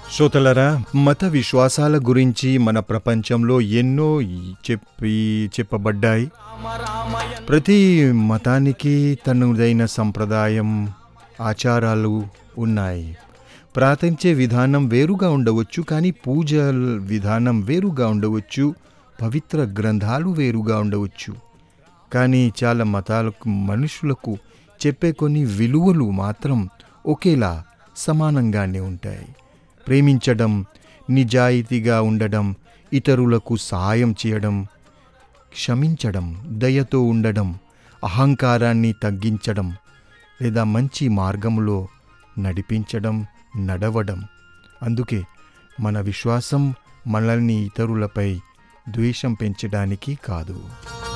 శ్రోతలరా మత విశ్వాసాల గురించి మన ప్రపంచంలో ఎన్నో ఈ చెప్పి చెప్పబడ్డాయి ప్రతి మతానికి తనదైన సంప్రదాయం ఆచారాలు ఉన్నాయి ప్రార్థించే విధానం వేరుగా ఉండవచ్చు కానీ పూజ విధానం వేరుగా ఉండవచ్చు పవిత్ర గ్రంథాలు వేరుగా ఉండవచ్చు కానీ చాలా మతాలకు మనుషులకు చెప్పే కొన్ని విలువలు మాత్రం ఒకేలా సమానంగానే ఉంటాయి ప్రేమించడం నిజాయితీగా ఉండడం ఇతరులకు సహాయం చేయడం క్షమించడం దయతో ఉండడం అహంకారాన్ని తగ్గించడం లేదా మంచి మార్గంలో నడిపించడం నడవడం అందుకే మన విశ్వాసం మనల్ని ఇతరులపై ద్వేషం పెంచడానికి కాదు